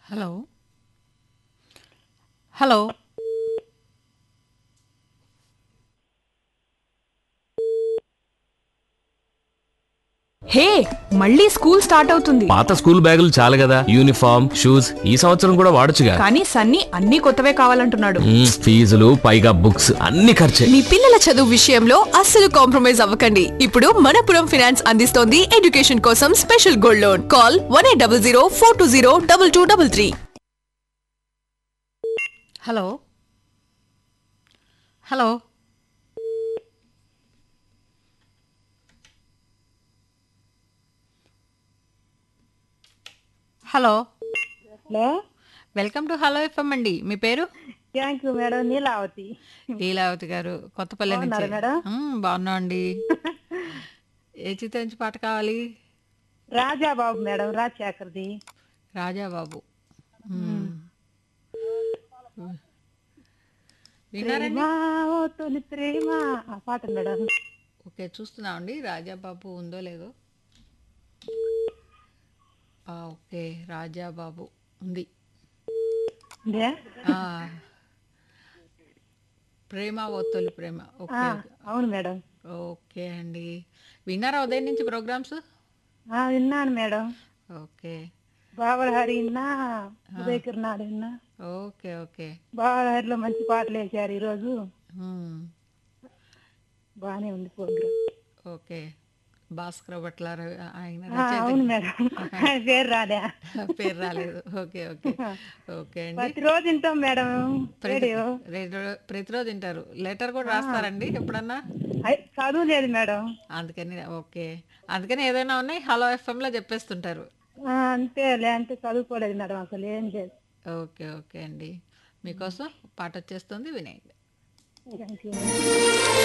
Hello hello hey మళ్ళీ school start అవుతుంది పాత స్కూల్ బ్యాగులు చాలు కదా యూనిఫామ్ షూస్ ఈ సంవత్సరం కూడా వాడొచ్చుగా కానీ సన్నీ అన్ని కొత్తవే కావాలంటున్నాడు మ్మ్, ఫీజులు పైగా బుక్స్ అన్ని ఖర్చే మీ పిల్లల చదువు విషయంలో అస్సలు కాంప్రమైజ్ అవ్వకండి ఇప్పుడు మనపురం ఫినాన్స్ అందిస్తోంది ఎడ్యుకేషన్ కోసం special gold loan call one eight double zero four two zero double two double three hello hello hello hello welcome to hello FM అండి మీ పేరు thank you madam Neelavathi Leelavathi garu Kothapalli నుంచి బాగున్నారా మేడం? మ్మ్, బాగున్నాం అండి ఏ చిత్రం నుంచి పాట కావాలి రాజాబాబు మేడం రాజశేఖర్ది రాజాబాబు మ్మ్. విన్నారండి ప్రేమ ఓ తొలి ప్రేమ ఆ పాట మేడం ఓకే చూస్తున్నామండి రాజాబాబు ఉందో లేదో ఆ, ఓకే రాజాబాబు ఉంది ఇదే? ఆ, ప్రేమ ఓ తొలి ప్రేమ ఆ, ఓకే అవును మేడం ఓకే అండి విన్నారా ఉదయం నుంచి ప్రోగ్రామ్స్ ఆ, విన్నాను మేడం ఓకే బావల హరి విన్నా ఉదయ కిరణాలు విన్నా ఓకే ఓకే బావల హరిలో మంచి పాటలు వేశారు ఈరోజు మ్మ్. బాగానే ఉంది ప్రోగ్రామ్ ఓకే భాస్కర్ భట్ల రవి- ఆయన ఆ, అవును మేడం పేరు రాలే పేరు రాలేదు ఓకే ఓకే ఓకే అండి ప్రతిరోజు వింటాం మేడం రేడియో రేడియో- ప్రతిరోజు తింటారు లెటర్ కూడా రాస్తారండి ఎప్పుడన్నా అయ్, చదువు లేదు మేడం అందుకని ఓకే అందుకని ఏదైనా ఉన్నాయి హలో ఎఫ్ఎంలో చెప్పేస్తుంటారు ఆ, అంతే లే అంటే చదువుకోలేదు మేడం అసలు ఏం లేదు ఓకే ఓకే అండి మీకోసం పాట వచ్చేస్తుంది వినేయండి థ్యాంక్ యూ